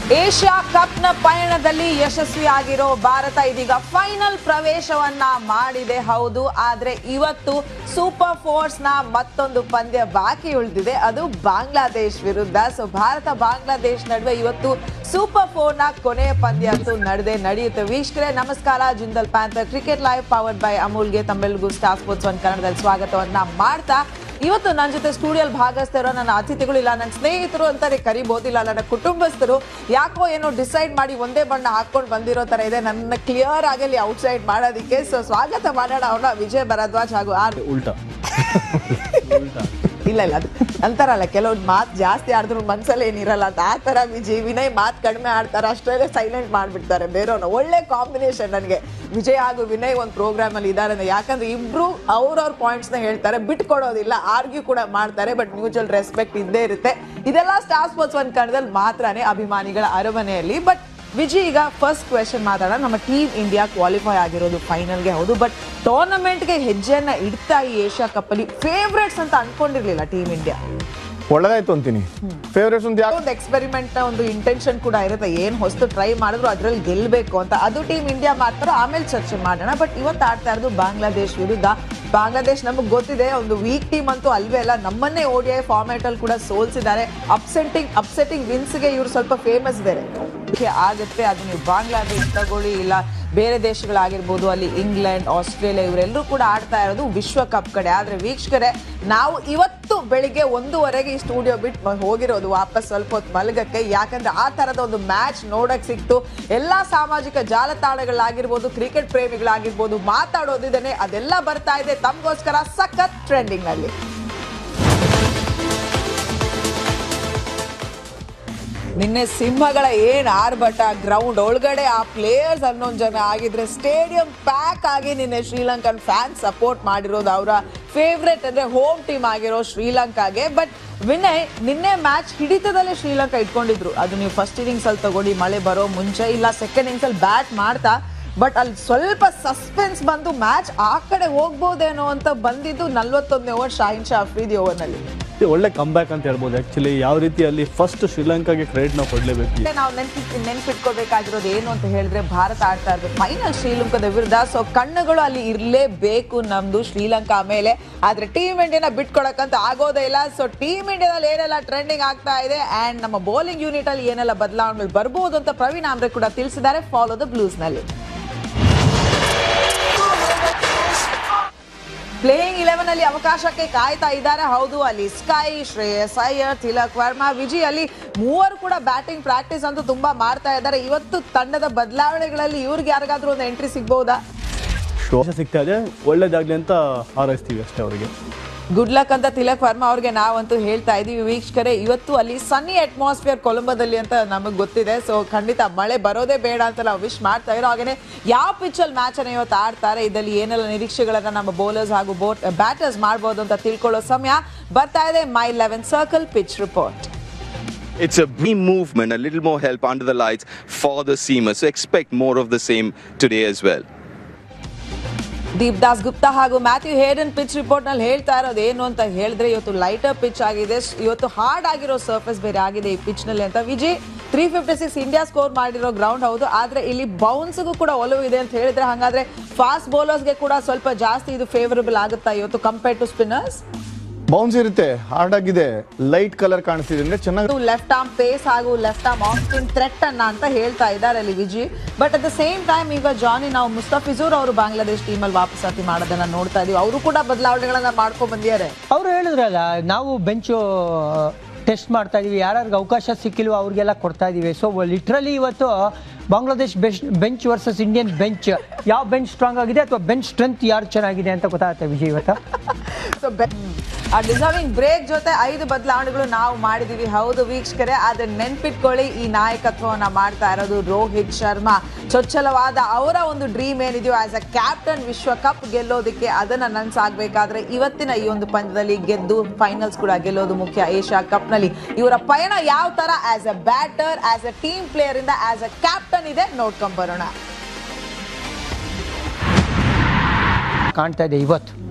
Asia ಕಪ್ನ ಪಯಣದಲ್ಲಿ ಯಶಸ್ವಿಯಾಗಿರೋ Bharat ಇದೀಗ final ಪ್ರವೇಶವನ್ನ ಮಾಡಿದೆ ಹೌದು ಆದ್ರೆ ಇವತ್ತು ಸೂಪರ್ ಫೋರ್ಸ್ ನ ಮತ್ತೊಂದು ಪಂದ್ಯ ಬಾಕಿ ಉಳಿದಿದೆ ಅದು ಬಾಂಗ್ಲಾದೇಶ್ ವಿರುದ್ಧ ಸೊ ಭಾರತ ಬಾಂಗ್ಲಾದೇಶ್ ನಡುವೆ ಇವತ್ತು ಸೂಪರ್ ಫೋರ್ ನ ಕೊನೆಯ ಪಂದ್ಯ ಅಂತೂ ನಡೆದೇ ನಡೆಯುತ್ತೆ ವೀಕ್ಷಕರೇ ನಮಸ್ಕಾರ Jindal Panther cricket live powered by ಅಮೂಲ್ಗೆ ತಮ್ಮೆಲ್ರಿಗೂ ಸ್ಟಾರ್ ಸ್ಪೋರ್ಟ್ಸ್ ಒನ್ ಕನ್ನಡದಲ್ಲಿ ಸ್ವಾಗತವನ್ನ ಮಾಡ್ತಾ ಇವತ್ತು ನನ್ನ ಜೊತೆ ಸ್ಟುಡಿಯೋಲ್ ಭಾಗಸ್ಥರು ನನ್ನ ಅತಿಥಿಗಳು ಇಲ್ಲ ನನ್ನ ಸ್ನೇಹಿತರು ಅಂತಾನೆ ಕರಿಬಹುದಿಲ್ಲ ನನ್ನ ಕುಟುಂಬಸ್ಥರು ಯಾಕೋ ಏನೋ ಡಿಸೈಡ್ ಮಾಡಿ ಒಂದೇ ಬಣ್ಣ ಹಾಕೊಂಡು ಬಂದಿರೋ ತರ ಇದೆ ನನ್ನ ಕ್ಲಿಯರ್ ಆಗಲಿ ಔಟ್ಸೈಡ್ ಮಾಡೋದಕ್ಕೆ ಸೊ ಸ್ವಾಗತ ಮಾಡೋಣ ಅವನ ವಿಜಯ್ ಭರದ್ವಾಜ್ ಹಾಗೂ ಆರ್ ಉಲ್ಟಾ ಇಲ್ಲ ಇಲ್ಲ ಅದು ಅಂತಾರಲ್ಲ ಕೆಲವ್ರು ಮಾತು ಜಾಸ್ತಿ ಆಡಿದ್ರು ಮನ್ಸಲ್ಲಿ ಏನಿರಲ್ಲ ಅಂತ ಆ ತರ ವಿಜಯ್ ವಿನಯ್ ಮಾತು ಕಡಿಮೆ ಆಡ್ತಾರೆ ಅಷ್ಟೇ ಸೈಲೆಂಟ್ ಮಾಡ್ಬಿಡ್ತಾರೆ ಬೇರೆಯವ್ರನ್ನ ಒಳ್ಳೆ ಕಾಂಬಿನೇಷನ್ ನನಗೆ ವಿಜಯ್ ಹಾಗೂ ವಿನಯ್ ಒಂದು ಪ್ರೋಗ್ರಾಮ್ ಅಲ್ಲಿ ಇದ್ದಾರೆ ಅಂದ್ರೆ ಯಾಕಂದ್ರೆ ಇಬ್ರು ಅವ್ರವ್ರ ಪಾಯಿಂಟ್ಸ್ ನ ಹೇಳ್ತಾರೆ ಬಿಟ್ಕೊಡೋದಿಲ್ಲ ಆರ್ಗ್ಯೂ ಕೂಡ ಮಾಡ್ತಾರೆ ಬಟ್ ಮ್ಯೂಚುವಲ್ ರೆಸ್ಪೆಕ್ಟ್ ಇದ್ದೇ ಇರುತ್ತೆ ಇದೆಲ್ಲ ಸ್ಟಾರ್ ಸ್ಪೋರ್ಟ್ಸ್ ಒಂದು ಕನ್ನಡದಲ್ಲಿ ಮಾತ್ರನೇ ಅಭಿಮಾನಿಗಳ ಅರಮನೆಯಲ್ಲಿ ಬಟ್ ವಿಜಯ್ ಈಗ ಫಸ್ಟ್ ಕ್ವೆಶನ್ ಮಾತಾಡೋಣ ನಮ್ಮ ಟೀಮ್ ಇಂಡಿಯಾ ಕ್ವಾಲಿಫೈ ಆಗಿರೋದು ಫೈನಲ್ಗೆ ಹೌದು ಬಟ್ ಟೂರ್ನಮೆಂಟ್ಗೆ ಹೆಜ್ಜೆಯನ್ನ ಇಡ್ತಾ ಈ ಏಷ್ಯಾ ಕಪ್ ಅಲ್ಲಿ ಫೇವ್ರೇಟ್ಸ್ ಅಂತ ಅನ್ಕೊಂಡಿರ್ಲಿಲ್ಲ ಟೀಮ್ ಇಂಡಿಯಾ ಒಳ್ಳೇದಾಯ್ತು ಅಂತೀನಿ ಫೇವ್ರೇಟ್ಸ್ ಒಂದು ಯಾಕೆ ಒಂದು ಎಕ್ಸ್ಪೆರಿಮೆಂಟ್ ನ ಒಂದು ಇಂಟೆನ್ಷನ್ ಕೂಡ ಇರುತ್ತೆ ಏನ್ ಹೊಸ್ತು ಟ್ರೈ ಮಾಡಿದ್ರು ಅದ್ರಲ್ಲಿ ಗೆಲ್ಬೇಕು ಅಂತ ಅದು ಟೀಮ್ ಇಂಡಿಯಾ ಮಾಡ್ತಾರೋ ಆಮೇಲೆ ಚರ್ಚೆ ಮಾಡೋಣ ಬಟ್ ಇವತ್ತು ಆಡ್ತಾ ಇರೋದು ಬಾಂಗ್ಲಾದೇಶ್ ವಿರುದ್ಧ ಬಾಂಗ್ಲಾದೇಶ್ ನಮಗೆ ಗೊತ್ತಿದೆ ಒಂದು ವೀಕ್ ಟೀಮ್ ಅಂತೂ ಅಲ್ವೇ ಅಲ್ಲ ನಮ್ಮನ್ನೇ ಓಡಿಐ ಫಾರ್ಮ್ಯಾಟ್ ಅಲ್ಲಿ ಕೂಡ ಸೋಲ್ಸಿದ್ದಾರೆ ಅಪ್ಸೆಟ್ಟಿಂಗ್ ಅಪ್ಸೆಟ್ಟಿಂಗ್ ವಿನ್ಸ್ಗೆ ಇವ್ರು ಸ್ವಲ್ಪ ಫೇಮಸ್ ಬೇರೆ ಇದಕ್ಕೆ ಆಗತ್ತೆ ಅದು ನೀವು ಬಾಂಗ್ಲಾದೇಶ್ ತಗೊಳ್ಳಿ ಇಲ್ಲ ಬೇರೆ ದೇಶಗಳಾಗಿರ್ಬೋದು ಅಲ್ಲಿ ಇಂಗ್ಲೆಂಡ್ ಆಸ್ಟ್ರೇಲಿಯಾ ಇವರೆಲ್ಲರೂ ಕೂಡ ಆಡ್ತಾ ಇರೋದು ವಿಶ್ವಕಪ್ ಕಡೆ ಆದ್ರೆ ವೀಕ್ಷಕರೇ ನಾವು ಇವತ್ತು ಬೆಳಿಗ್ಗೆ ಒಂದೂವರೆಗೆ ಈ ಸ್ಟುಡಿಯೋ ಬಿಟ್ಟು ಹೋಗಿರೋದು ವಾಪಸ್ ಸ್ವಲ್ಪ ಹೊತ್ತು ಮಲಗಕ್ಕೆ ಯಾಕಂದ್ರೆ ಆ ತರದ ಒಂದು ಮ್ಯಾಚ್ ನೋಡಕ್ ಸಿಕ್ತು ಎಲ್ಲಾ ಸಾಮಾಜಿಕ ಜಾಲತಾಣಗಳಾಗಿರ್ಬೋದು ಕ್ರಿಕೆಟ್ ಪ್ರೇಮಿಗಳಾಗಿರ್ಬೋದು ಮಾತಾಡೋದಿದ್ದೇನೆ ಅದೆಲ್ಲ ಬರ್ತಾ ಇದೆ ತಮಗೋಸ್ಕರ ಸಖತ್ ಟ್ರೆಂಡಿಂಗ್ ಅಲ್ಲಿ ನಿನ್ನೆ ಸಿಂಹಗಳ ಏನ್ ಆರ್ಭಟ ಗ್ರೌಂಡ್ ಒಳಗಡೆ ಆ ಪ್ಲೇಯರ್ಸ್ ಹನ್ನೊಂದು ಜನ ಆಗಿದ್ರೆ ಸ್ಟೇಡಿಯಂ ಪ್ಯಾಕ್ ಆಗಿ ನಿನ್ನೆ ಶ್ರೀಲಂಕನ್ ಫ್ಯಾನ್ಸ್ ಸಪೋರ್ಟ್ ಮಾಡಿರೋದು ಅವರ ಫೇವ್ರೆಟ್ ಅಂದ್ರೆ ಹೋಮ್ ಟೀಮ್ ಆಗಿರೋ ಶ್ರೀಲಂಕಾಗೆ ಬಟ್ ವಿನಯ್ ನಿನ್ನೆ ಮ್ಯಾಚ್ ಹಿಡಿತದಲ್ಲೇ ಶ್ರೀಲಂಕಾ ಇಟ್ಕೊಂಡಿದ್ರು ಅದು ನೀವು ಫಸ್ಟ್ ಇನ್ನಿಂಗ್ಸ್ ಅಲ್ಲಿ ತಗೊಳ್ಳಿ ಮಳೆ ಬರೋ ಮುಂಚೆ ಇಲ್ಲ ಸೆಕೆಂಡ್ ಇನ್ನಿಂಗ್ಸ್ ಅಲ್ಲಿ ಬ್ಯಾಟ್ ಮಾಡ್ತಾ ಬಟ್ ಅಲ್ಲಿ ಸ್ವಲ್ಪ ಸಸ್ಪೆನ್ಸ್ ಬಂದು ಮ್ಯಾಚ್ ಆ ಕಡೆ ಹೋಗ್ಬೋದೇನೋ ಅಂತ ಬಂದಿದ್ದು ನಲ್ವತ್ತೊಂದನೇ ಓವರ್ ಶಾಹಿನ್ ಶಾ ಅಫ್ರೀದಿ ಓವರ್ನಲ್ಲಿ ಒಳ್ಳೆ ಕಂಬ್ಯಾಕ್ ಅಂತ ಹೇಳ್ಬೋದು ಆ್ಯಕ್ಚುಲಿ ಯಾವ ರೀತಿ ಅಲ್ಲಿ ಫಸ್ಟ್ ಶ್ರೀಲಂಕಾಗೆ ಕ್ರೆಡಿಟ್ ನಾವು ಕೊಡಲೇಬೇಕು ಮತ್ತೆ ನಾವು ನೆನ್ಪಿ ನೆನ್ಪಿಟ್ಕೋಬೇಕಾಗಿರೋದು ಏನು ಅಂತ ಹೇಳಿದ್ರೆ ಭಾರತ ಆಡ್ತಾ ಇರೋದು ಫೈನಲ್ ಶ್ರೀಲಂಕಾದ ವಿರುದ್ಧ ಸೊ ಕಣ್ಣುಗಳು ಅಲ್ಲಿ ಇರಲೇಬೇಕು ನಮ್ದು ಶ್ರೀಲಂಕಾ ಮೇಲೆ ಆದ್ರೆ ಟೀಮ್ ಇಂಡಿಯಾನ ಬಿಟ್ಕೊಡಕ್ಕಂತ ಆಗೋದೇ ಇಲ್ಲ ಸೊ ಟೀಮ್ ಇಂಡಿಯಾದಲ್ಲಿ ಏನೆಲ್ಲ ಟ್ರೆಂಡಿಂಗ್ ಆಗ್ತಾ ಇದೆ ಅಂಡ್ ನಮ್ಮ ಬೌಲಿಂಗ್ ಯೂನಿಟ್ ಅಲ್ಲಿ ಏನೆಲ್ಲ ಬದಲಾವಣೆಗಳು ಬರ್ಬೋದು ಅಂತ ಪ್ರವೀಣ್ ಆಮ್ರೆ ಕೂಡ ತಿಳಿಸಿದ್ದಾರೆ ಫಾಲೋ ದ ಬ್ಲೂಸ್ ನಲ್ಲಿ ಪ್ಲೇಯಿಂಗ್ ಇಲೆವೆನ್ ಅಲ್ಲಿ ಅವಕಾಶಕ್ಕೆ ಕಾಯ್ತಾ ಇದ್ದಾರೆ ಹೌದು ಅಲ್ಲಿ ಸ್ಕೈ ಶ್ರೇಯಸ್ ಅಯ್ಯರ್ ತಿಲಕ್ ವರ್ಮಾ ವಿಜಯ್ ಅಲ್ಲಿ ಮೂವರು ಕೂಡ ಬ್ಯಾಟಿಂಗ್ ಪ್ರಾಕ್ಟೀಸ್ ಅಂತೂ ತುಂಬಾ ಮಾಡ್ತಾ ಇದ್ದಾರೆ ಇವತ್ತು ತಂಡದ ಬದಲಾವಣೆಗಳಲ್ಲಿ ಇವ್ರಿಗೆ ಯಾರಿಗಾದ್ರೂ ಒಂದು ಎಂಟ್ರಿ ಸಿಗ್ಬಹುದಾ ಶೋ ಸಿಗ್ತಾ ಇದೆ ಒಳ್ಳೇದಾಗ್ಲಿ ಅಂತ ಹಾರೈಸ್ತೀವಿ ಅಷ್ಟೇ ಅವರಿಗೆ ಗುಡ್ ಲಕ್ ಅಂತ ತಿಲಕ್ ವರ್ಮಾ ಅವ್ರಿಗೆ ನಾವಂತೂ ಹೇಳ್ತಾ ಇದೀವಿ ವೀಕ್ಷಕರೇ ಇವತ್ತು ಅಲ್ಲಿ ಸನ್ನಿ ಅಟ್ಮಾಸ್ಫಿಯರ್ ಕೊಲಂಬೋದಲ್ಲಿ ಅಂತ ನಮಗೆ ಗೊತ್ತಿದೆ ಸೊ ಖಂಡಿತ ಮಳೆ ಬರೋದೇ ಬೇಡ ಅಂತ ನಾವು ವಿಶ್ ಮಾಡ್ತಾ ಇರೋ ಹಾಗೇನೆ ಯಾವ ಪಿಚ್ ಅಲ್ಲಿ ಮ್ಯಾಚ್ ಅನ್ನ ಇವತ್ತು ಆಡ್ತಾರೆ ಇದರಲ್ಲಿ ಏನೆಲ್ಲ ನಿರೀಕ್ಷೆಗಳನ್ನ ನಮ್ಮ ಬೌಲರ್ಸ್ ಹಾಗೂ ಬೋಟ್ ಬ್ಯಾಟರ್ಸ್ ಮಾಡ್ಬೋದು ಅಂತ ತಿಳ್ಕೊಳ್ಳೋ ಸಮಯ ಬರ್ತಾ ಇದೆ my eleven circle pitch report It's a beam movement, a little more help under the lights for the seamers. So expect more of the same today as well. Deep Das Gupta ಹಾಗೂ Matthew Hayden pitch report ನಲ್ಲಿ ಹೇಳ್ತಾ ಇರೋದು ಏನು ಅಂತ ಹೇಳಿದ್ರೆ ಇವತ್ತು lighter pitch ಆಗಿದೆ ಸ್- ಇವತ್ತು ಹಾರ್ಡ್ ಆಗಿರೋ ಸರ್ಫೇಸ್ ಬೇರೆ ಆಗಿದೆ ಈ ಪಿಚ್ ನಲ್ಲಿ ಅಂತ Vijay three fifty six India score ಮಾಡಿರೋ ಗ್ರೌಂಡ್ ಹೌದು ಆದ್ರೆ ಇಲ್ಲಿ ಬೌನ್ಸ್ಗೂ ಕೂಡ ಒಲವು ಇದೆ ಅಂತ ಹೇಳಿದ್ರೆ ಹಾಗಾದ್ರೆ ಫಾಸ್ಟ್ ಬೌಲರ್ಸ್ಗೆ ಕೂಡ ಸ್ವಲ್ಪ ಜಾಸ್ತಿ ಇದು ಫೇವರಬಲ್ ಆಗುತ್ತಾ ಇವತ್ತು ಕಂಪೇರ್ ಟು ಸ್ಪಿನ್ನರ್ಸ್ ಬೌನ್ಸ್ ಇರುತ್ತೆ ಹಾರ್ಡ್ ಆಗಿದೆ ಲೈಟ್ ಕಲರ್ ಕಾಣಿಸ್ತಿದೆ ಅಂದ್ರೆ ಚೆನ್ನಾಗಿ ಲೆಫ್ಟ್ ಆರ್ಮ್ ಪೇಸ್ ಹಾಗೂ left arm off spin threat ಅನ್ನ ಅಂತ ಹೇಳ್ತಾ ಇದ್ದಾರೆ ಅಲ್ಲಿ Viji but at the same time ಈಗ ಜಾನಿ ನಾವು ಮುಸ್ತಫಿಜೂರ್ ಅವರು ಬಾಂಗ್ಲಾದೇಶ್ ಟೀಮಲ್ಲಿ ವಾಪಸಾತಿ ಮಾಡೋದನ್ನ ನೋಡ್ತಾ ಇದೀವಿ ಅವರು ಕೂಡ ಬದಲಾವಣೆಗಳನ್ನ ಮಾಡ್ಕೊಂಡ್ ಬಂದಿದ್ದಾರೆ ಅವರು ಹೇಳಿದ್ರಲ್ಲ ನಾವು ಬೆಂಚು ಟೆಸ್ಟ್ ಮಾಡ್ತಾ ಇದೀವಿ ಯಾರ್ಯಾರಿಗೆ ಅವಕಾಶ ಸಿಕ್ಕಿಲ್ವೋ ಅವ್ರಿಗೆಲ್ಲ ಕೊಡ್ತಾ ಇದೀವಿ ಸೊ ಲಿಟ್ರಲಿ ಇವತ್ತು Bangladesh best bench versus Indian bench ಯಾವ ಬೆಂಚ್ ಸ್ಟ್ರಾಂಗ್ ಆಗಿದೆ ಅಥವಾ ಬೆಂಚ್ ಸ್ಟ್ರೆಂತ್ ಯಾರು ಚೆನ್ನಾಗಿದೆ ಅಂತ ಗೊತ್ತಾಗುತ್ತೆ ವಿಜಯ್ ಇವತ್ತು ಸೊ ಆ ಡಿಸರ್ವಿಂಗ್ ಬ್ರೇಕ್ ಜೊತೆ ಐದು ಬದಲಾವಣೆಗಳು ನಾವು ಮಾಡಿದೀವಿ ಹೌದು ವೀಕ್ಷಕರೇ ಆದ್ರೆ ನೆನ್ಪಿಟ್ಕೊಳ್ಳಿ ಈ ನಾಯಕತ್ವವನ್ನ ಮಾಡ್ತಾ ಇರೋದು ರೋಹಿತ್ ಶರ್ಮಾ ಚೊಚ್ಚಲವಾದ ಅವರ ಒಂದು ಡ್ರೀಮ್ ಏನಿದೆಯೋ ಆಸ್ ಅ ಕ್ಯಾಪ್ಟನ್ ವಿಶ್ವಕಪ್ ಗೆಲ್ಲೋದಕ್ಕೆ ಅದನ್ನ ನನ್ಸಾಗ್ಬೇಕಾದ್ರೆ ಇವತ್ತಿನ ಈ ಒಂದು ಪಂದ್ಯದಲ್ಲಿ ಗೆದ್ದು ಫೈನಲ್ಸ್ ಕೂಡ ಗೆಲ್ಲೋದು ಮುಖ್ಯ ಏಷ್ಯಾ ಕಪ್ ನಲ್ಲಿ ಇವರ ಪಯಣ ಯಾವ ತರ as a batter as a team player ಇಂದ ಆಸ್ ಅ ಕ್ಯಾಪ್ಟನ್ ಇದೆ ನೋಡ್ಕೊಂಡ್ ಬರೋಣ ಕಾಣ್ತಾ ಇದೆ ಇವತ್ತು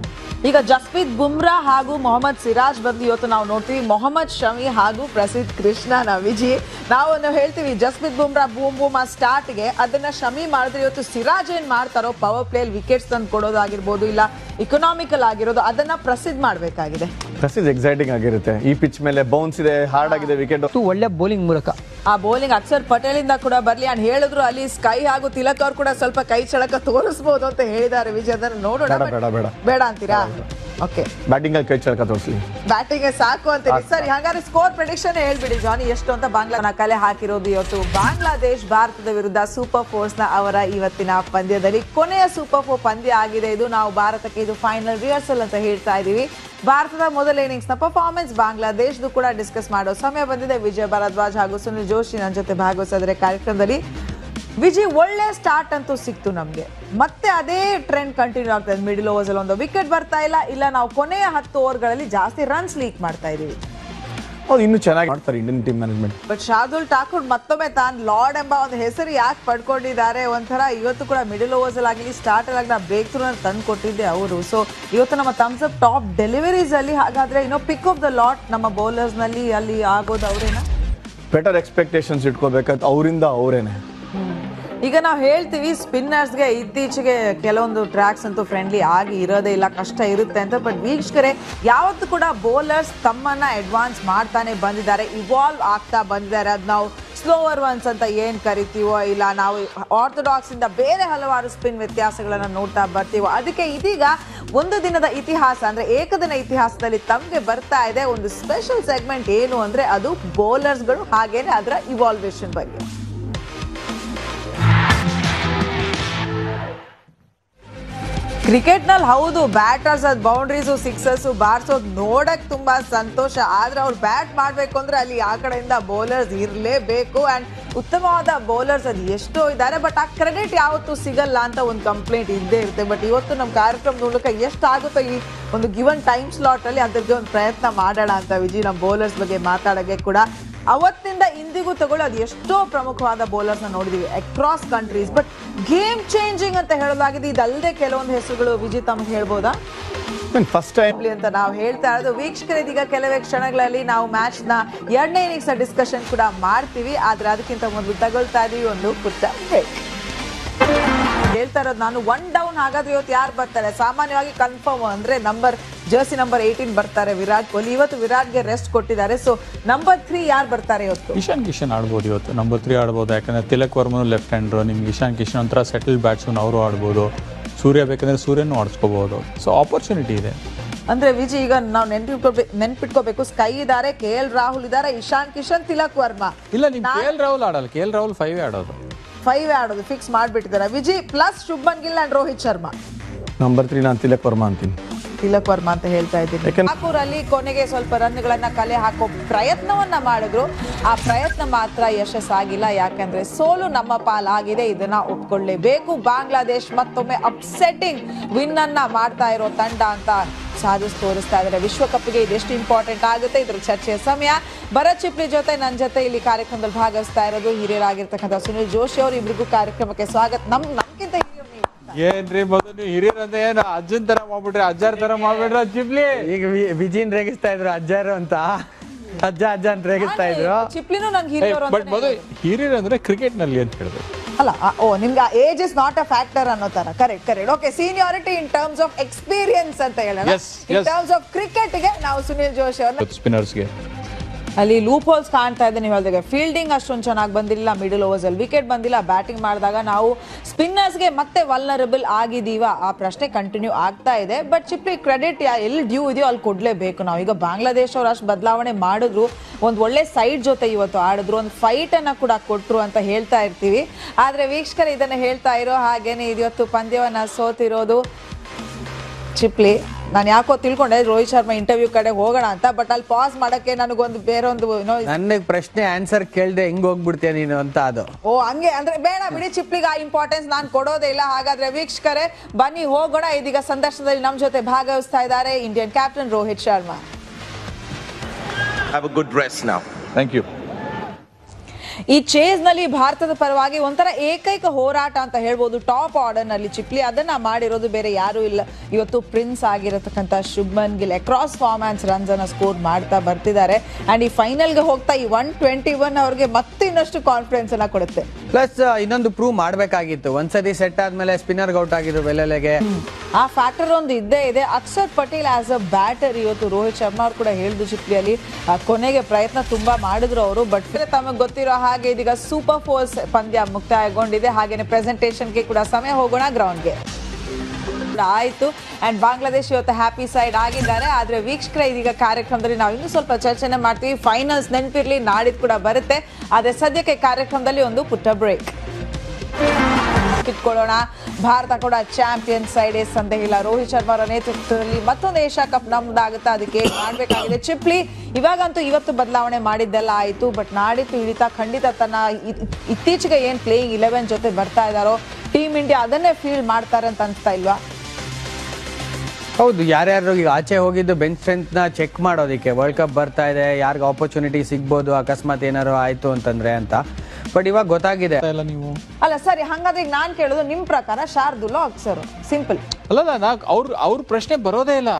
ಈಗ ಜಸ್ಪ್ರೀತ್ ಬುಮ್ರಾ ಹಾಗೂ ಮೊಹಮ್ಮದ್ ಸಿರಾಜ್ ಬಂದು ಇವತ್ತು ನಾವು ನೋಡ್ತೀವಿ ಮೊಹಮ್ಮದ್ ಶಮಿ ಹಾಗೂ ಪ್ರಸಿದ್ಧ ಕೃಷ್ಣನ ವಿಜಿ ನಾವು ನಾವು ಹೇಳ್ತೀವಿ ಜಸ್ಪ್ರೀತ್ ಬುಮ್ರಾ ಬೂಮ್ ಬೂಮ್ ಆ ಸ್ಟಾರ್ಟ್ಗೆ ಅದನ್ನ ಶಮಿ ಮಾಡಿದ್ರೆ ಇವತ್ತು ಸಿರಾಜ್ ಏನ್ ಮಾಡ್ತಾರೋ ಪವರ್ ಪ್ಲೇಲ್ ವಿಕೆಟ್ಸ್ ತಂದು ಕೊಡೋದಾಗಿರ್ಬೋದು ಇಲ್ಲ ಇಕನಾಮಿಕಲ್ ಆಗಿರೋದು ಅದನ್ನ ಪ್ರಸಿದ್ಧ ಮಾಡಬೇಕಾಗಿದೆ ಪ್ರಸಿದ್ಧ ಎಕ್ಸೈಟಿಂಗ್ ಆಗಿರುತ್ತೆ ಈ ಪಿಚ್ ಮೇಲೆ ಬೌನ್ಸ್ ಇದೆ ಹಾರ್ಡ್ ಆಗಿದೆ ವಿಕೆಟ್ ಮತ್ತು ಒಳ್ಳೆ ಬೌಲಿಂಗ್ ಮೂಲಕ ಆ ಬೌಲಿಂಗ್ ಅಕ್ಷರ್ ಪಟೇಲ್ ಇಂದ ಕೂಡ ಬರ್ಲಿ ಅಂಡ್ ಹೇಳಿದ್ರು ಅಲ್ಲಿ ಸ್ಕೈ ಹಾಗೂ ತಿಲಕ್ ಅವ್ರು ಕೂಡ ಸ್ವಲ್ಪ ಕೈ ಚಳಕ ತೋರಿಸಬಹುದು ಅಂತ ಹೇಳಿದ್ದಾರೆ ವಿಜಯ್ ಅದನ್ನ ನೋಡೋಣ ಬೇಡ, but ಬೇಡ, ಬೇಡ. ಬೇಡ ಅಂತೀರಾ ಓಕೆ ಬ್ಯಾಟಿಂಗ್ ಅಲ್ಲಿ ಕೈ ಚಳಕ ತೋರಿಸ್ಲಿ ಬ್ಯಾಟಿಂಗ್ ಸಾಕು ಅಂತೀರಿ ಸರಿ ಹಾಗಾದ್ರೆ ಸ್ಕೋರ್ ಪ್ರಿಡಿಕ್ಷನ್ ಹೇಳ್ಬಿಡಿ ಜಾನಿ ಎಷ್ಟು ಅಂತ ಬಾಂಗ್ಲಾ ಕಲೆ ಹಾಕಿರೋದು ಇವತ್ತು ಬಾಂಗ್ಲಾದೇಶ್ ಭಾರತದ ವಿರುದ್ಧ ಸೂಪರ್ ಫೋರ್ಸ್ ನ ಅವರ ಇವತ್ತಿನ ಪಂದ್ಯದಲ್ಲಿ ಕೊನೆಯ ಸೂಪರ್ ಫೋರ್ ಪಂದ್ಯ ಆಗಿದೆ ಇದು ನಾವು ಭಾರತಕ್ಕೆ ಇದು ಫೈನಲ್ ರಿಹರ್ಸಲ್ ಅಂತ ಹೇಳ್ತಾ ಇದೀವಿ ಭಾರತದ ಮೊದಲ ಇನ್ನಿಂಗ್ಸ್ ನ ಪರ್ಫಾರ್ಮೆನ್ಸ್ ಬಾಂಗ್ಲಾದೇಶದು ಕೂಡ ಡಿಸ್ಕಸ್ ಮಾಡೋ ಸಮಯ ಬಂದಿದೆ ವಿಜಯ್ ಭರದ್ವಾಜ್ ಹಾಗೂ ಸುನಿಲ್ ಜೋಶಿ ನನ್ನ ಜೊತೆ ಭಾಗವಹಿಸಿದ್ರೆ ಕಾರ್ಯಕ್ರಮದಲ್ಲಿ ವಿಜಯ್ ಒಳ್ಳೆ ಸ್ಟಾರ್ಟ್ ಅಂತೂ ಸಿಕ್ತು ನಮ್ಗೆ ಮತ್ತೆ ಅದೇ ಟ್ರೆಂಡ್ ಕಂಟಿನ್ಯೂ ಆಗ್ತದೆ ಮಿಡಿಲ್ ಓವರ್ಸ್ ಅಲ್ಲಿ ಒಂದು ವಿಕೆಟ್ ಬರ್ತಾ ಇಲ್ಲ ಇಲ್ಲ ನಾವು ಕೊನೆಯ ಹತ್ತು ಓವರ್ಗಳಲ್ಲಿ ಜಾಸ್ತಿ ರನ್ಸ್ ಲೀಕ್ ಮಾಡ್ತಾ ಇದೀವಿ ಹೌದು ಇನ್ನೂ ಚೆನ್ನಾಗಿ ಮಾಡ್ತಾರೆ Indian team management but Shardul Thakur ಮತ್ತೊಮ್ಮೆ ತಾನು ಲಾರ್ಡ್ ಎಂಬ ಒಂದು ಹೆಸರು ಯಾಕೆ ಪಡ್ಕೊಂಡಿದ್ದಾರೆ ಒಂಥರ ಇವತ್ತು ಕೂಡ ಮಿಡಲ್ ಓವರ್ಸ್ ಅಲ್ಲಿ ಆಗಲಿ ಸ್ಟಾರ್ಟ್ ಅಲ್ಲಿ ಆಗಲಿ ಬ್ರೇಕ್ ಥ್ರೂ ತಂದು ಕೊಟ್ಟಿದ್ದೆ ಅವರು ಸೊ ಇವತ್ತು ನಮ್ಮ ಥಮ್ಸ್ ಅಪ್ ಟಾಪ್ ಡೆಲಿವರೀಸ್ ಅಲ್ಲಿ ಹಾಗಾದ್ರೆ ಇನ್ನೋ ಪಿಕ್ ಆಫ್ ದ ಲಾಟ್ ನಮ್ಮ ಬೌಲರ್ಸ್ ನಲ್ಲಿ ಅಲ್ಲಿ ಆಗೋದು ಅವರೇನಾ ಬೆಟರ್ ಎಕ್ಸ್ಪೆಕ್ಟೇಷನ್ಸ್ ಇಟ್ಕೋಬೇಕಾದ್ ಅವರಿಂದ ಅವರೇನೆ ಈಗ ನಾವು ಹೇಳ್ತೀವಿ ಸ್ಪಿನ್ನರ್ಸ್ಗೆ ಇತ್ತೀಚೆಗೆ ಕೆಲವೊಂದು ಟ್ರ್ಯಾಕ್ಸ್ ಅಂತೂ ಫ್ರೆಂಡ್ಲಿ ಆಗಿ ಇರೋದೇ ಇಲ್ಲ ಕಷ್ಟ ಇರುತ್ತೆ ಅಂತ ಬಟ್ ವೀಕ್ಷಕರೇ ಯಾವತ್ತೂ ಕೂಡ ಬೌಲರ್ಸ್ ತಮ್ಮನ್ನ ಅಡ್ವಾನ್ಸ್ ಮಾಡ್ತಾನೆ ಬಂದಿದ್ದಾರೆ ಇವಾಲ್ವ್ ಆಗ್ತಾ ಬಂದಿದ್ದಾರೆ ಅದು ನಾವು ಸ್ಲೋವರ್ ಒನ್ಸ್ ಅಂತ ಏನು ಕರಿತೀವೋ ಇಲ್ಲ ನಾವು ಆರ್ಥೋಡಾಕ್ಸ್ ಇಂದ ಬೇರೆ ಹಲವಾರು ಸ್ಪಿನ್ ವ್ಯತ್ಯಾಸಗಳನ್ನು ನೋಡ್ತಾ ಬರ್ತೀವೋ ಅದಕ್ಕೆ ಇದೀಗ ಒಂದು ದಿನದ ಇತಿಹಾಸ ಅಂದ್ರೆ ಏಕದಿನ ಇತಿಹಾಸದಲ್ಲಿ ತಮಗೆ ಬರ್ತಾ ಇದೆ ಒಂದು ಸ್ಪೆಷಲ್ ಸೆಗ್ಮೆಂಟ್ ಏನು ಅಂದ್ರೆ ಅದು ಬೌಲರ್ಸ್ಗಳು ಹಾಗೇನೆ ಅದರ ಇವಾಲ್ವೇಷನ್ ಬಗ್ಗೆ ಕ್ರಿಕೆಟ್ ನಲ್ಲಿ ಹೌದು ಬ್ಯಾಟರ್ಸ್ ಅದ್ ಬೌಂಡ್ರೀಸು ಸಿಕ್ಸಸ್ ಬಾರ್ಸೋದ್ ನೋಡಕ್ ತುಂಬಾ ಸಂತೋಷ ಆದ್ರೆ ಅವ್ರು ಬ್ಯಾಟ್ ಮಾಡ್ಬೇಕು ಅಂದ್ರೆ ಅಲ್ಲಿ ಆ ಕಡೆಯಿಂದ ಬೌಲರ್ಸ್ ಇರ್ಲೇಬೇಕು ಅಂಡ್ ಉತ್ತಮವಾದ ಬೌಲರ್ಸ್ ಅದು ಎಷ್ಟೋ ಇದ್ದಾರೆ ಬಟ್ ಆ ಕ್ರೆಡಿಟ್ ಯಾವತ್ತೂ ಸಿಗಲ್ಲ ಅಂತ ಒಂದು ಕಂಪ್ಲೇಂಟ್ ಇದ್ದೇ ಇರುತ್ತೆ ಬಟ್ ಇವತ್ತು ನಮ್ಮ ಕಾರ್ಯಕ್ರಮದ ಮೂಲಕ ಎಷ್ಟಾಗುತ್ತೋ ಈ ಒಂದು ಗಿವನ್ ಟೈಮ್ ಸ್ಲಾಟ್ ಅಲ್ಲಿ ಅದ್ರದ್ದು ಒಂದು ಪ್ರಯತ್ನ ಮಾಡೋಣ ಅಂತ ವಿಜಿ ನಮ್ಮ ಬೌಲರ್ಸ್ ಬಗ್ಗೆ ಮಾತಾಡೋಕ್ಕೆ ಕೂಡ ಅವತ್ತಿಂದ ಇಂದಿಗೂ ತಗೊಳ್ಳಿ ಅದು ಎಷ್ಟೋ ಪ್ರಮುಖವಾದ ಬೌಲರ್ಸ್ ನೋಡಿದೀವಿ across countries but game changing ಅಂತ ಹೇಳಲಾಗಿದೆ ಇದಲ್ಲದೆ ಕೆಲವೊಂದು ಹೆಸರುಗಳು ವಿಜಯ್ ತಮ್ಗೆ ಹೇಳ್ಬೋದಾ ಫಸ್ಟ್ ಟೈಮ್ ಇರ್ಲಿ ಅಂತ ನಾವು ಹೇಳ್ತಾ ಇರೋದು ವೀಕ್ಷಕರು ಇದೀಗ ಕೆಲವೇ ಕ್ಷಣಗಳಲ್ಲಿ ನಾವು ಮ್ಯಾಚ್ ನ ಎರಡನೇ ಇನ್ನಿಂಗ್ಸ್ ಡಿಸ್ಕಷನ್ ಕೂಡ ಮಾಡ್ತೀವಿ ಆದ್ರೆ ಅದಕ್ಕಿಂತ ಮೊದಲು ತಗೊಳ್ತಾ ಇದೀವಿ ಒಂದು ಪುಟ್ಟ break. ಹೇಳ್ತಾ ಇರೋದು ನಾನು ಒನ್ ಡೌನ್ ಹಾಗಾದ್ರೆ ಇವತ್ತು ಯಾರು ಬರ್ತಾರೆ ಸಾಮಾನ್ಯವಾಗಿ ಕನ್ಫರ್ಮ್ ಅಂದ್ರೆ ನಂಬರ್ ಜರ್ಸಿ ನಂಬರ್ ಏಯ್ಟೀನ್ ಬರ್ತಾರೆ ವಿರಾಟ್ ಕೊಹ್ಲಿ ಇವತ್ತು ವಿರಾಟ್ಗೆ ರೆಸ್ಟ್ ಕೊಟ್ಟಿದ್ದಾರೆ ಸೊ ನಂಬರ್ ತ್ರೀ ಯಾರು ಬರ್ತಾರೆ ಇವತ್ತು ಇಶಾನ್ ಕಿಶನ್ ಆಡ್ಬೋದು ಇವತ್ತು ನಂಬರ್ ತ್ರೀ ಆಡ್ಬೋದು ಯಾಕಂದರೆ ತಿಲಕ್ ವರ್ಮನು ಲೆಫ್ಟ್ ಹ್ಯಾಂಡ್ರು ನಿಮ್ಗೆ ಇಶಾನ್ ಕಿಶನ್ ಒಂಥರ ಸೆಟಲ್ ಬ್ಯಾಟ್ಸ್ಮನ್ ಅವರು ಆಡ್ಬೋದು ಸೂರ್ಯ ಬೇಕಂದ್ರೆ ಸೂರ್ಯನೂ ಆಡಿಸ್ಕೋಬೋದು ಸೊ ಆಪರ್ಚುನಿಟಿ ಇದೆ ಅಂದ್ರೆ ವಿಜಯ್ ಈಗ ನಾವು ನೆನ್ಪಿಟ್ಕೋಬೇಕು ನೆನ್ಪಿಟ್ಕೋಬೇಕು ಸ್ಕೈ ಇದಾರೆ ಕೆ ಎಲ್ ರಾಹುಲ್ ಇದಾರೆ ಇಶಾನ್ ಕಿಶನ್ ತಿಲಕ್ ವರ್ಮಾ ಇಲ್ಲ ನಿಮ್ ಕೆ ಎಲ್ ರಾಹುಲ್ ಆಡಲ್ಲ ಕೆ ಎಲ್ ರಾಹುಲ್ ಫೈವ್ ಆಡೋದು ಫೈವ್ ಆಡೋದು ಫಿಕ್ಸ್ ಮಾಡ್ಬಿಟ್ಟಿದ್ದಾರೆ Vijay plus Shubman Gill and Rohit Sharma number three ನಾನು ತಿಲಕ್ ವರ್ಮಾ ಅಂತೀನಿ ತಿಲಕ್ ವರ್ಮಾ ಅಂತ ಹೇಳ್ತಾ ಇದ್ದೀನಿ ಯಾಕಂದ್ರೆ- ಠಾಕೂರ್ ಅಲ್ಲಿ ಕೊನೆಗೆ ಸ್ವಲ್ಪ ರನ್ಗಳನ್ನ ಕಲೆ ಹಾಕೋ ಪ್ರಯತ್ನವನ್ನ ಮಾಡಿದ್ರು ಆ ಪ್ರಯತ್ನ ಮಾತ್ರ ಯಶಸ್ಸಾಗಿಲ್ಲ ಯಾಕಂದ್ರೆ ಸೋಲು ನಮ್ಮ ಪಾಲಾಗಿದೆ ಇದನ್ನ ಒಪ್ಕೊಳ್ಳೇಬೇಕು ಬಾಂಗ್ಲಾದೇಶ್ ಮತ್ತೊಮ್ಮೆ ಅಪ್ಸೆಟ್ಟಿಂಗ್ ವಿನ್ ಅನ್ನ ಮಾಡ್ತಾ ಇರೋ ತಂಡ ಅಂತ ಸಾಧಿಸಿ ತೋರಿಸ್ತಾ ಇದ್ದಾರೆ ವಿಶ್ವಕಪ್ಗೆ ಇದೆಷ್ಟು ಇಂಪಾರ್ಟೆಂಟ್ ಆಗುತ್ತೆ ಇದ್ರ ಚರ್ಚೆಯ ಸಮಯ ಭರತ್ ಚಿಪ್ಲಿ ಜೊತೆ ನನ್ನ ಜೊತೆ ಇಲ್ಲಿ ಕಾರ್ಯಕ್ರಮದಲ್ಲಿ ಭಾಗವಹಿಸ್ತಾ ಇರೋದು ಹಿರಿಯರಾಗಿರ್ತಕ್ಕಂಥ ಸುನಿಲ್ ಜೋಶಿ ಅವರು ಇಬ್ರಿಗೂ ಕಾರ್ಯಕ್ರಮಕ್ಕೆ ಸ್ವಾಗತ ನಮ್ ನಮ್ಗಿಂತ ಹಿರಿಯರು ನೀವು ಏನ್ರಿ ಮೊದಲು ಹಿರಿಯರ್ ಅಂತ ಏನು ಅಜ್ಜನ್ ತರ ಮಾಡ್ಬಿಟ್ರಿ ಅಜ್ಜಾರ್ ತರ ಮಾಡ್ಬಿಟ್ರ ಜಿಬ್ಲಿ ಈಗ ವಿಜಿನ್ ರೇಗಿಸ್ತಾ ಇದ್ರು ಅಜ್ಜಾರು ಅಂತ ಅಜ್ಜ ಅಜ್ಜ ಅಂತ ರೇಗಿಸ್ತಾ ಇದ್ರು ಚಿಪ್ಲಿನೂ ನಂಗೆ ಹಿರಿಯವರು ಬಟ್ ಮೊದಲು ಹಿರಿಯರ್ ಅಂದ್ರೆ ಕ್ರಿಕೆಟ್ ನಲ್ಲಿ ಅಂತ ಹೇಳಿದ್ರು ಅಲ್ಲ ಆ, ಓ ನಿಮ್ಗೆ age is not a factor ಅನ್ನೋ ತರ correct correct okay seniority in terms of experience ಅಂತ ಹೇಳೋಣ Yes, in yes. Terms of cricket ಗೆ ನಾವು ಸುನಿಲ್ ಜೋಶಿ ಅವ್ರನ್ನ ಸ್ಪಿನ್ನರ್ಸ್ಗೆ ಅಲ್ಲಿ ಲೂಪ್ ಹೋಲ್ಸ್ ಕಾಣ್ತಾ ಇದೆ ನೀವು ಹೇಳಿದಾಗ ಫೀಲ್ಡಿಂಗ್ ಅಷ್ಟೊಂದು ಚೆನ್ನಾಗಿ ಬಂದಿಲ್ಲ ಮಿಡಲ್ ಓವರ್ಸ್ ಅಲ್ಲಿ ವಿಕೆಟ್ ಬಂದಿಲ್ಲ ಬ್ಯಾಟಿಂಗ್ ಮಾಡಿದಾಗ ನಾವು ಸ್ಪಿನ್ನರ್ಸ್ಗೆ ಮತ್ತೆ ವಲ್ನರಬಲ್ ಆಗಿದೀವ ಆ ಪ್ರಶ್ನೆ ಕಂಟಿನ್ಯೂ ಆಗ್ತಾ ಇದೆ ಬಟ್ ಚಿಪ್ಲಿ ಕ್ರೆಡಿಟ್ ಎಲ್ಲಿ ಡ್ಯೂ ಇದೆಯೋ ಅಲ್ಲಿ ಕೊಡ್ಲೇಬೇಕು ನಾವು ಈಗ ಬಾಂಗ್ಲಾದೇಶ ಅವ್ರು ಅಷ್ಟು ಬದಲಾವಣೆ ಮಾಡಿದ್ರು ಒಂದು ಒಳ್ಳೆ ಸೈಡ್ ಜೊತೆ ಇವತ್ತು ಆಡಿದ್ರು ಒಂದು ಫೈಟ್ ಅನ್ನ ಕೂಡ ಕೊಟ್ರು ಅಂತ ಹೇಳ್ತಾ ಇರ್ತೀವಿ ಆದ್ರೆ ವೀಕ್ಷಕರು ಇದನ್ನ ಹೇಳ್ತಾ ಇರೋ ಹಾಗೇನೆ ಇವತ್ತು ಪಂದ್ಯವನ್ನ ಸೋತಿರೋದು ಚಿಪ್ಲಿ ನಾನು ಯಾಕೋ ತಿಳ್ಕೊಂಡೆ ರೋಹಿತ್ ಶರ್ಮಾ ಇಂಟರ್ವ್ಯೂ ಕಡೆ ಹೋಗೋಣ ಅಂತ ಬಟ್ ಅಲ್ಲಿ ಪಾಸ್ ಮಾಡಕ್ಕೆ ನನಗೊಂದು ಬೇರೆ ಒಂದು ಏನೋ ನನಗೆ ಪ್ರಶ್ನೆ ಆನ್ಸರ್ ಕೇಳ್ದೆ ಹೆಂಗ್ ಹೋಗ್ಬಿಡ್ತೀಯ ನೀನು ಅಂತ ಅದು ಓ ಹಂಗೆ ಅಂದ್ರೆ ಬೇಡ ಬಿಡಿ ಚಿಪ್ಲಿಗೆ ಆ ಇಂಪಾರ್ಟೆನ್ಸ್ ನಾನು ಕೊಡೋದೇ ಇಲ್ಲ ಹಾಗಾದ್ರೆ ವೀಕ್ಷಕರೇ ಬನ್ನಿ ಹೋಗೋಣ ಇದೀಗ ಸಂದರ್ಶನದಲ್ಲಿ ನಮ್ಮ ಜೊತೆ ಭಾಗವಹಿಸ್ತಾ ಇದ್ದಾರೆ Indian captain Rohit Sharma Have a good rest now. Thank you ಈ ಚೇಸ್ ನಲ್ಲಿ ಭಾರತದ ಪರವಾಗಿ ಒಂಥರ ಏಕೈಕ ಹೋರಾಟ ಅಂತ ಹೇಳ್ಬೋದು ಟಾಪ್ ಆರ್ಡರ್ ನಲ್ಲಿ ಚಿಪ್ಲಿ ಅದನ್ನ ಮಾಡಿರೋದು ಬೇರೆ ಯಾರು ಇಲ್ಲ ಇವತ್ತು ಪ್ರಿನ್ಸ್ ಆಗಿರತಕ್ಕಂತ Shubman Gill across performance runs ಅನ್ನ ಸ್ಕೋರ್ ಮಾಡ್ತಾ ಬರ್ತಿದ್ದಾರೆ ಅಂಡ್ ಈ ಫೈನಲ್ ಗೆ ಹೋಗ್ತಾ ಈ ಒನ್ ಟ್ವೆಂಟಿ ಒನ್ ಅವ್ರಿಗೆ ಮತ್ತೆ ಇನ್ನಷ್ಟು ಕಾನ್ಫಿಡೆನ್ಸ್ ಅನ್ನ ಕೊಡುತ್ತೆ ಪ್ಲಸ್ ಇನ್ನೊಂದು ಪ್ರೂವ್ ಮಾಡ್ಬೇಕಾಗಿತ್ತು ಒಂದ್ಸತಿ ಸೆಟ್ ಆದ್ಮೇಲೆ ಸ್ಪಿನ್ನರ್ ಔಟ್ ಆಗಿದ್ರು ಬೆಲೆಲೆಗೆ ಆ ಫ್ಯಾಕ್ಟರ್ ಒಂದು ಇದ್ದೇ ಇದೆ Akshar Patel as a batter ಇವತ್ತು ರೋಹಿತ್ ಶರ್ಮಾ ಅವ್ರು ಕೂಡ ಹೇಳಿದ್ರು ಚಿಪ್ಲಿಯಲ್ಲಿ ಆ, ಕೊನೆಗೆ ಪ್ರಯತ್ನ ತುಂಬಾ ಮಾಡಿದ್ರು ಅವರು ಬಟ್ ತಮಗೆ ಗೊತ್ತಿರೋ ಹಾಗೆ ಇದೀಗ ಸೂಪರ್ ಫೋರ್ಸ್ ಪಂದ್ಯ ಮುಕ್ತಾಯಗೊಂಡಿದೆ ಹಾಗೇನೆ ಪ್ರೆಸೆಂಟೇಷನ್ಗೆ ಕೂಡ ಸಮಯ ಹೋಗೋಣ ಗ್ರೌಂಡ್ಗೆ ಆಯ್ತು ಅಂಡ್ ಬಾಂಗ್ಲಾದೇಶ್ ಇವತ್ತು ಹ್ಯಾಪಿ ಸೈಡ್ ಆಗಿದ್ದಾರೆ ಆದ್ರೆ ವೀಕ್ಷಕರ ಇದೀಗ ಕಾರ್ಯಕ್ರಮದಲ್ಲಿ ನಾವು ಇನ್ನೂ ಸ್ವಲ್ಪ ಚರ್ಚೆನೆ ಮಾಡ್ತೀವಿ ಫೈನಲ್ಸ್ ನೆನಪಿರ್ಲಿ ನಾಡಿದ್ ಕೂಡ ಬರುತ್ತೆ ಆದ್ರೆ ಸದ್ಯಕ್ಕೆ ಕಾರ್ಯಕ್ರಮದಲ್ಲಿ ಒಂದು ಪುಟ್ಟ ಬ್ರೇಕ್ ಕಿತ್ಕೊಳ್ಳೋಣ ಭಾರತ ಕೂಡ ಚಾಂಪಿಯನ್ ಸೈಡ್ ಎಸ್ ಅಂತ ಇಲ್ಲ ರೋಹಿತ್ ಶರ್ಮಾ ಅವರ ನೇತೃತ್ವದಲ್ಲಿ ಮತ್ತೊಂದು ಏಷ್ಯಾ ಕಪ್ ನಮ್ದಾಗುತ್ತೆ ಅದಕ್ಕೆ ಏನ್ ಮಾಡ್ಬೇಕಾಗಿದೆ ಚಿಪ್ಲಿ ಇವಾಗಂತೂ ಇವತ್ತು ಬದಲಾವಣೆ ಮಾಡಿದ್ದೆಲ್ಲ ಆಯ್ತು ಬಟ್ ನಾಡಿದ್ದು ಹಿಡಿತ ಖಂಡಿತ ತನ್ನ ಇ- ಇತ್ತೀಚೆಗೆ ಏನ್ ಪ್ಲೇಯಿಂಗ್ ಇಲೆವೆನ್ ಜೊತೆ ಬರ್ತಾ ಇದಾರೋ ಟೀಮ್ ಇಂಡಿಯಾ ಅದನ್ನೇ ಫೀಲ್ ಮಾಡ್ತಾರೆ ಅಂತ ಅನ್ಸ್ತಾ ಇಲ್ವಾ ಹೌದು ಯಾರ್ಯಾರು ಈಗ ಆಚೆ ಹೋಗಿದ್ದು ಬೆಂಚ್ ಸ್ಟ್ರೆಂತ್ ನ ಚೆಕ್ ಮಾಡೋದಕ್ಕೆ ವರ್ಲ್ಡ್ ಕಪ್ ಬರ್ತಾ ಇದೆ ಯಾರಿಗ ಆಪರ್ಚುನಿಟಿ ಸಿಗ್ಬೋದು ಅಕಸ್ಮಾತ್ ಏನಾರು ಆಯ್ತು ಅಂತಂದ್ರೆ ಅಂತ ಬಟ್ ಇವಾಗ ಗೊತ್ತಾಗಿದೆ ಎಲ್ಲ ನೀವು ಅಲ್ಲ ಸರಿ ಹಂಗಾದ್ರೆ ಈಗ ನಾನ್ ಕೇಳೋದು ನಿಮ್ ಪ್ರಕಾರ ಶಾರ್ದುಲ್ಲ ಅಕ್ಸರ್ ಸಿಂಪಲ್ ಅಲ್ಲಲ್ಲ ನಾ ಅವ್ರ ಅವ್ರ ಪ್ರಶ್ನೆ ಬರೋದೇ ಇಲ್ಲ